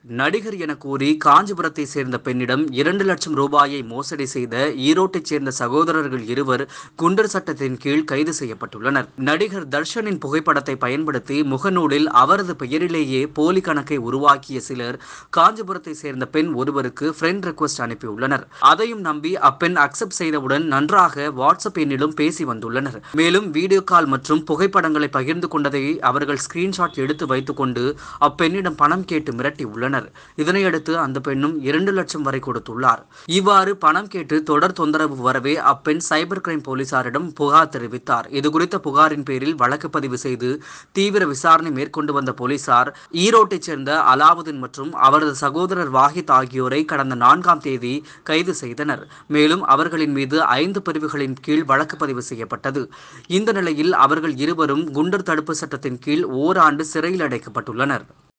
நடிகர் என கூறி காஞ்சிபுரத்தை சேர்ந்த பெண்ணிடம் இரண்டு லட்சம் ரூபாயை மோசடி செய்த ஈரோட்டைச் சேர்ந்த சகோதரர்கள் இருவர் குண்டர் சட்டத்தின் கீழ் கைது செய்யப்பட்டுள்ளனர் நடிகர் தர்ஷனின் புகைப்படத்தை பயன்படுத்தி முகநூலில் அவரது பெயரிலேயே போலி கணக்கை உருவாக்கிய சிலர் காஞ்சிபுரத்தை சேர்ந்த பெண் ஒருவருக்கு ஃப்ரெண்ட் ரெக்வஸ்ட் அனுப்பியுள்ளனர் அதையும் நம்பி அப்பெண் அக்செப்ட் செய்தவுடன் நன்றாக வாட்ஸ்அப் எண்ணிலும் பேசி வந்துள்ளனர் மேலும் வீடியோ கால் மற்றும் புகைப்படங்களை பகிர்ந்து கொண்டதை அவர்கள் ஸ்கிரீன்ஷாட் எடுத்து வைத்துக்கொண்டு அப்பெண்ணிடம் பணம் கேட்டு மிரட்டி உள்ளனர் இதனையடுத்து அந்த பெண்ணும் இரண்டு லட்சம் வரை கொடுத்துள்ளார் இவ்வாறு பணம் கேட்டு தொடர் தொந்தரவு வரவே அப்பெண் சைபர் கிரைம் போலீசாரிடம் புகார் தெரிவித்தார் இதுகுறித்த புகாரின் பேரில் வழக்கு பதிவு செய்து தீவிர விசாரணை மேற்கொண்டு வந்த போலீசார் ஈரோட்டைச் சேர்ந்த அலாவுதீன் மற்றும் அவரது சகோதரர் வாஹித் ஆகியோரை கடந்த நான்காம் தேதி கைது செய்தனர் மேலும் அவர்களின் மீது ஐந்து பிரிவுகளின் கீழ் வழக்கு பதிவு செய்யப்பட்டது இந்த நிலையில் அவர்கள் இருவரும் குண்டர் தடுப்பு சட்டத்தின் கீழ் ஓராண்டு சிறையில் அடைக்கப்பட்டுள்ளனர்